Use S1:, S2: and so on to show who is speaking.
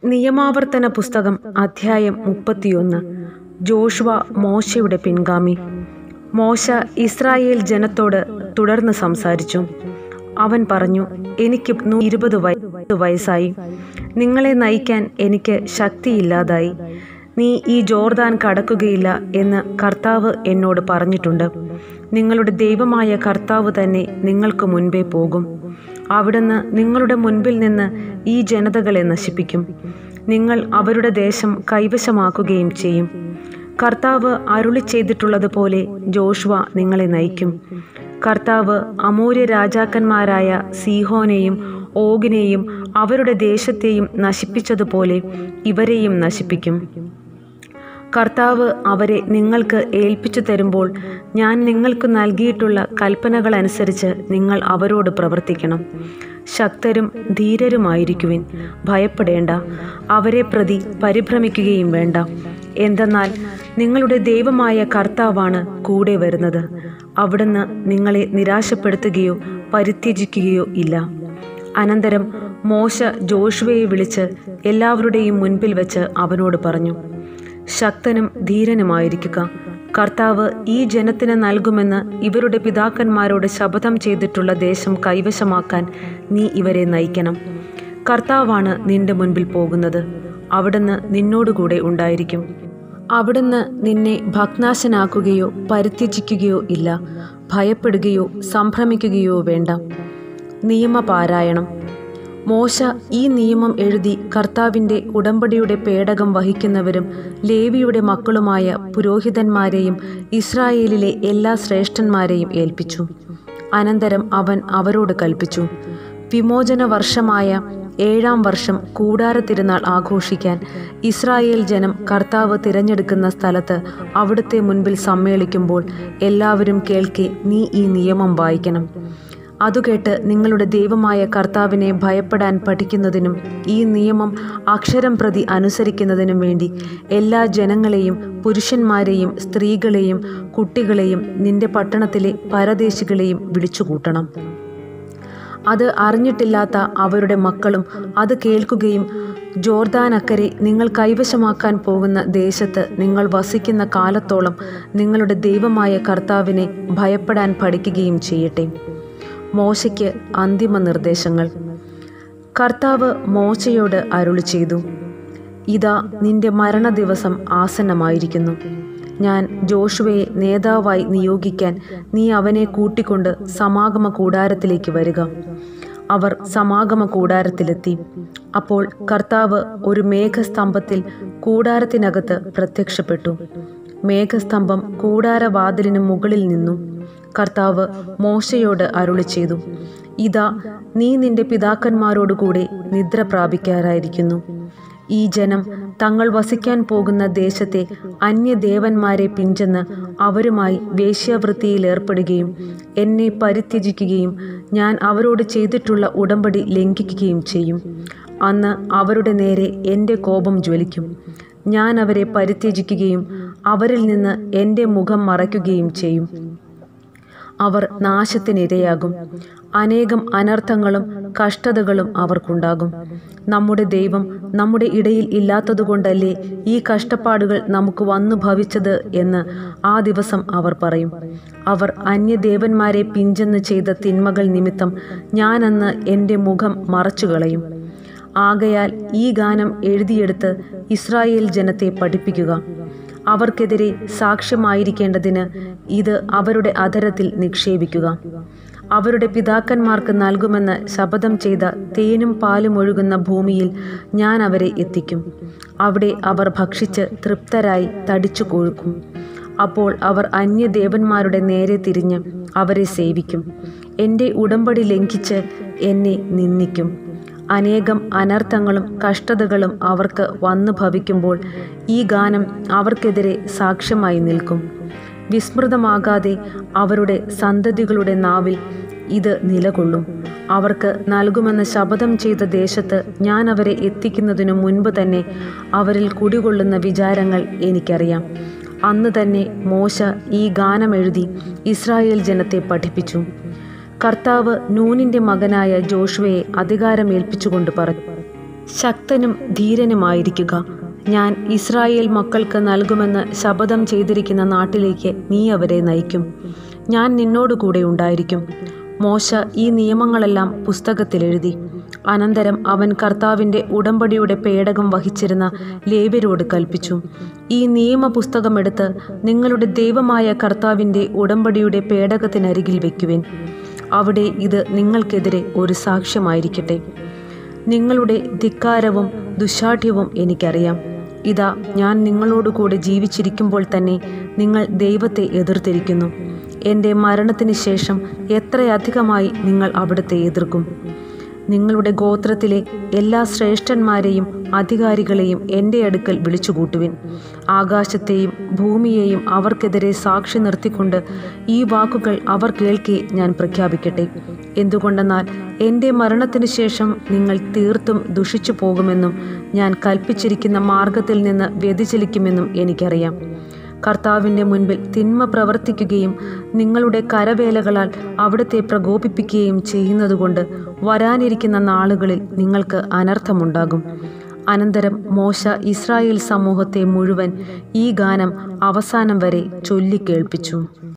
S1: നിയമാവർത്തന പുസ്തകം അധ്യായം മുപ്പത്തിയൊന്ന് ജോഷുവ മോശയുടെ പിൻഗാമി മോശ ഇസ്രായേൽ ജനത്തോട് തുടർന്ന് സംസാരിച്ചു അവൻ പറഞ്ഞു എനിക്ക് നൂ- ഇരുപത് വയ- വയസ്സായി നിങ്ങളെ നയിക്കാൻ എനിക്ക് ശക്തിയില്ലാതായി നീ ഈ ജോർദാൻ കടക്കുകയില്ല എന്ന് കർത്താവ് എന്നോട് പറഞ്ഞിട്ടുണ്ട് നിങ്ങളുടെ ദൈവമായ കർത്താവ് തന്നെ നിങ്ങൾക്ക് മുൻപേ പോകും അവിടുന്ന് നിങ്ങളുടെ മുൻപിൽ നിന്ന് ഈ ജനതകളെ നശിപ്പിക്കും നിങ്ങൾ അവരുടെ ദേശം കൈവശമാക്കുകയും ചെയ്യും കർത്താവ് അരുളി ചെയ്തിട്ടുള്ളതുപോലെ ജോഷുവ നിങ്ങളെ നയിക്കും കർത്താവ് അമൂര്യ രാജാക്കന്മാരായ സീഹോനെയും ഓഗിനെയും അവരുടെ ദേശത്തെയും നശിപ്പിച്ചതുപോലെ ഇവരെയും നശിപ്പിക്കും കർത്താവ് അവരെ നിങ്ങൾക്ക് ഏൽപ്പിച്ചു തരുമ്പോൾ ഞാൻ നിങ്ങൾക്ക് നൽകിയിട്ടുള്ള കൽപ്പനകളനുസരിച്ച് നിങ്ങൾ അവരോട് പ്രവർത്തിക്കണം ശക്തരും ധീരരുമായിരിക്കുവിൻ ഭയപ്പെടേണ്ട അവരെ പ്രതി പരിഭ്രമിക്കുകയും വേണ്ട എന്തെന്നാൽ നിങ്ങളുടെ ദൈവമായ കർത്താവാണ് കൂടെ വരുന്നത് അവിടുന്ന് നിങ്ങളെ നിരാശപ്പെടുത്തുകയോ പരിത്യജിക്കുകയോ ഇല്ല അനന്തരം മോശ ജോഷുവയെ വിളിച്ച് എല്ലാവരുടെയും മുൻപിൽ വെച്ച് അവനോട് പറഞ്ഞു ശക്തനും ധീരനുമായിരിക്കുക കർത്താവ് ഈ ജനത്തിന് നൽകുമെന്ന് ഇവരുടെ പിതാക്കന്മാരോട് ശപഥം ചെയ്തിട്ടുള്ള ദേശം കൈവശമാക്കാൻ നീ ഇവരെ നയിക്കണം കർത്താവാണ് നിന്റെ മുൻപിൽ പോകുന്നത് അവിടുന്ന് നിന്നോടുകൂടെ ഉണ്ടായിരിക്കും അവിടുന്ന് നിന്നെ ഭഗ്നാശനാക്കുകയോ പരിത്യജിക്കുകയോ ഇല്ല ഭയപ്പെടുകയോ സംഭ്രമിക്കുകയോ വേണ്ട നിയമപാരായണം മോശ ഈ നിയമം എഴുതി കർത്താവിൻ്റെ ഉടമ്പടിയുടെ പേടകം വഹിക്കുന്നവരും ലേവിയുടെ മക്കളുമായ പുരോഹിതന്മാരെയും ഇസ്രായേലിലെ എല്ലാ ശ്രേഷ്ഠന്മാരെയും ഏൽപ്പിച്ചു അനന്തരം അവൻ അവരോട് കൽപ്പിച്ചു വിമോചന വർഷമായ ഏഴാം വർഷം കൂടാര തിരുനാൾ ആഘോഷിക്കാൻ ഇസ്രായേൽ ജനം കർത്താവ് തിരഞ്ഞെടുക്കുന്ന സ്ഥലത്ത് അവിടുത്തെ മുൻപിൽ സമ്മേളിക്കുമ്പോൾ എല്ലാവരും കേൾക്കെ നീ ഈ നിയമം വായിക്കണം അതുകേട്ട് നിങ്ങളുടെ ദൈവമായ കർത്താവിനെ ഭയപ്പെടാൻ പഠിക്കുന്നതിനും ഈ നിയമം അക്ഷരം പ്രതി അനുസരിക്കുന്നതിനും വേണ്ടി എല്ലാ ജനങ്ങളെയും പുരുഷന്മാരെയും സ്ത്രീകളെയും കുട്ടികളെയും നിന്റെ പട്ടണത്തിലെ പരദേശികളെയും വിളിച്ചുകൂട്ടണം അത് അറിഞ്ഞിട്ടില്ലാത്ത അവരുടെ മക്കളും അത് കേൾക്കുകയും ജോർദാനക്കരെ നിങ്ങൾ കൈവശമാക്കാൻ പോകുന്ന ദേശത്ത് നിങ്ങൾ വസിക്കുന്ന കാലത്തോളം നിങ്ങളുടെ ദൈവമായ കർത്താവിനെ ഭയപ്പെടാൻ പഠിക്കുകയും ചെയ്യട്ടെ മോശയ്ക്ക് അന്തിമ നിർദ്ദേശങ്ങൾ കർത്താവ് മോശയോട് അരുളി ചെയ്തു ഇതാ നിന്റെ മരണദിവസം ആസന്നമായിരിക്കുന്നു ഞാൻ ജോഷുവയെ നേതാവായി നിയോഗിക്കാൻ നീ അവനെ കൂട്ടിക്കൊണ്ട് സമാഗമ കൂടാരത്തിലേക്ക് വരിക അവർ സമാഗമ കൂടാരത്തിലെത്തി അപ്പോൾ കർത്താവ് ഒരു മേഘസ്തംഭത്തിൽ കൂടാരത്തിനകത്ത് പ്രത്യക്ഷപ്പെട്ടു മേഘസ്തംഭം കൂടാരവാതിലിന് മുകളിൽ നിന്നു കർത്താവ് മോശയോട് അരുളി ചെയ്തു ഇതാ നീ നിന്റെ പിതാക്കന്മാരോടുകൂടെ നിദ്ര പ്രാപിക്കാറായിരിക്കുന്നു ഈ ജനം തങ്ങൾ വസിക്കാൻ പോകുന്ന ദേശത്തെ അന്യദേവന്മാരെ പിഞ്ചെന്ന് അവരുമായി വേശ്യാവൃത്തിയിൽ ഏർപ്പെടുകയും എന്നെ പരിത്യജിക്കുകയും ഞാൻ അവരോട് ചെയ്തിട്ടുള്ള ഉടമ്പടി ലംഘിക്കുകയും ചെയ്യും അന്ന് അവരുടെ നേരെ എൻ്റെ കോപം ജ്വലിക്കും ഞാൻ അവരെ പരിത്യജിക്കുകയും അവരിൽ നിന്ന് എൻ്റെ മുഖം മറയ്ക്കുകയും ചെയ്യും അവർ നാശത്തിനിരയാകും അനേകം അനർത്ഥങ്ങളും കഷ്ടതകളും അവർക്കുണ്ടാകും നമ്മുടെ ദൈവം നമ്മുടെ ഇടയിൽ ഇല്ലാത്തതുകൊണ്ടല്ലേ ഈ കഷ്ടപ്പാടുകൾ നമുക്ക് വന്നു ഭവിച്ചത് എന്ന് ആ ദിവസം അവർ പറയും അവർ അന്യദേവന്മാരെ പിഞ്ചെന്ന് ചെയ്ത തിന്മകൾ നിമിത്തം ഞാനന്ന് എൻ്റെ മുഖം മറച്ചുകളയും ആകയാൽ ഈ ഗാനം എഴുതിയെടുത്ത് ഇസ്രായേൽ ജനത്തെ പഠിപ്പിക്കുക അവർക്കെതിരെ സാക്ഷ്യമായിരിക്കേണ്ടതിന് ഇത് അവരുടെ അധരത്തിൽ നിക്ഷേപിക്കുക അവരുടെ പിതാക്കന്മാർക്ക് നൽകുമെന്ന് ശപഥം ചെയ്ത തേനും പാലും ഒഴുകുന്ന ഭൂമിയിൽ ഞാൻ അവരെ എത്തിക്കും അവിടെ അവർ ഭക്ഷിച്ച് തൃപ്തരായി തടിച്ചു കൊഴുക്കും അപ്പോൾ അവർ അന്യദേവന്മാരുടെ നേരെ തിരിഞ്ഞ് അവരെ സേവിക്കും എൻ്റെ ഉടമ്പടി ലംഘിച്ച് എന്നെ നിന്ദിക്കും അനേകം അനർത്ഥങ്ങളും കഷ്ടതകളും അവർക്ക് വന്നു ഭവിക്കുമ്പോൾ ഈ ഗാനം അവർക്കെതിരെ സാക്ഷ്യമായി നിൽക്കും വിസ്മൃതമാകാതെ അവരുടെ സന്തതികളുടെ നാവിൽ ഇത് നിലകൊള്ളും അവർക്ക് നൽകുമെന്ന് ശപഥം ചെയ്ത ദേശത്ത് ഞാൻ അവരെ എത്തിക്കുന്നതിനു മുൻപ് തന്നെ അവരിൽ കുടികൊള്ളുന്ന വിചാരങ്ങൾ എനിക്കറിയാം അന്ന് തന്നെ മോശ ഈ ഗാനമെഴുതി ഇസ്രായേൽ ജനത്തെ പഠിപ്പിച്ചു കർത്താവ് നൂനിൻ്റെ മകനായ ജോഷുവയെ അധികാരമേൽപ്പിച്ചുകൊണ്ട് പറഞ്ഞു ശക്തനും ധീരനുമായിരിക്കുക ഞാൻ ഇസ്രായേൽ മക്കൾക്ക് നൽകുമെന്ന് ശപഥം ചെയ്തിരിക്കുന്ന നാട്ടിലേക്ക് നീ അവരെ നയിക്കും ഞാൻ നിന്നോട് കൂടെ ഉണ്ടായിരിക്കും മോശ ഈ നിയമങ്ങളെല്ലാം പുസ്തകത്തിലെഴുതി അനന്തരം അവൻ കർത്താവിൻ്റെ ഉടമ്പടിയുടെ പേടകം വഹിച്ചിരുന്ന ലേവ്യരോട് കൽപ്പിച്ചു ഈ നിയമപുസ്തകമെടുത്ത് നിങ്ങളുടെ ദൈവമായ കർത്താവിൻ്റെ ഉടമ്പടിയുടെ പേടകത്തിനരികിൽ വയ്ക്കുവിൻ അവിടെ ഇത് നിങ്ങൾക്കെതിരെ ഒരു സാക്ഷ്യമായിരിക്കട്ടെ നിങ്ങളുടെ ധിക്കാരവും ദുശാഠ്യവും എനിക്കറിയാം ഇതാ ഞാൻ നിങ്ങളോടുകൂടെ ജീവിച്ചിരിക്കുമ്പോൾ തന്നെ നിങ്ങൾ ദൈവത്തെ എതിർത്തിരിക്കുന്നു എൻ്റെ മരണത്തിന് ശേഷം എത്രയധികമായി നിങ്ങൾ അവിടുത്തെ എതിർക്കും നിങ്ങളുടെ ഗോത്രത്തിലെ എല്ലാ ശ്രേഷ്ഠന്മാരെയും അധികാരികളെയും എൻ്റെ അടുക്കൽ വിളിച്ചുകൂട്ടുവിൻ ആകാശത്തെയും ഭൂമിയെയും അവർക്കെതിരെ സാക്ഷി നിർത്തിക്കൊണ്ട് ഈ വാക്കുകൾ അവർ കേൾക്കെ ഞാൻ പ്രഖ്യാപിക്കട്ടെ എന്തുകൊണ്ടെന്നാൽ എൻ്റെ മരണത്തിന് ശേഷം നിങ്ങൾ തീർത്തും ദുഷിച്ചു പോകുമെന്നും ഞാൻ കൽപ്പിച്ചിരിക്കുന്ന മാർഗത്തിൽ നിന്ന് വ്യതിചലിക്കുമെന്നും എനിക്കറിയാം കർത്താവിൻ്റെ മുൻപിൽ തിന്മ പ്രവർത്തിക്കുകയും നിങ്ങളുടെ കരവേലകളാൽ അവിടുത്തെ പ്രകോപിപ്പിക്കുകയും ചെയ്യുന്നതുകൊണ്ട് വരാനിരിക്കുന്ന നാളുകളിൽ നിങ്ങൾക്ക് അനർത്ഥമുണ്ടാകും അനന്തരം മോശ ഇസ്രായേൽ സമൂഹത്തെ മുഴുവൻ ഈ ഗാനം അവസാനം വരെ ചൊല്ലിക്കേൾപ്പിച്ചു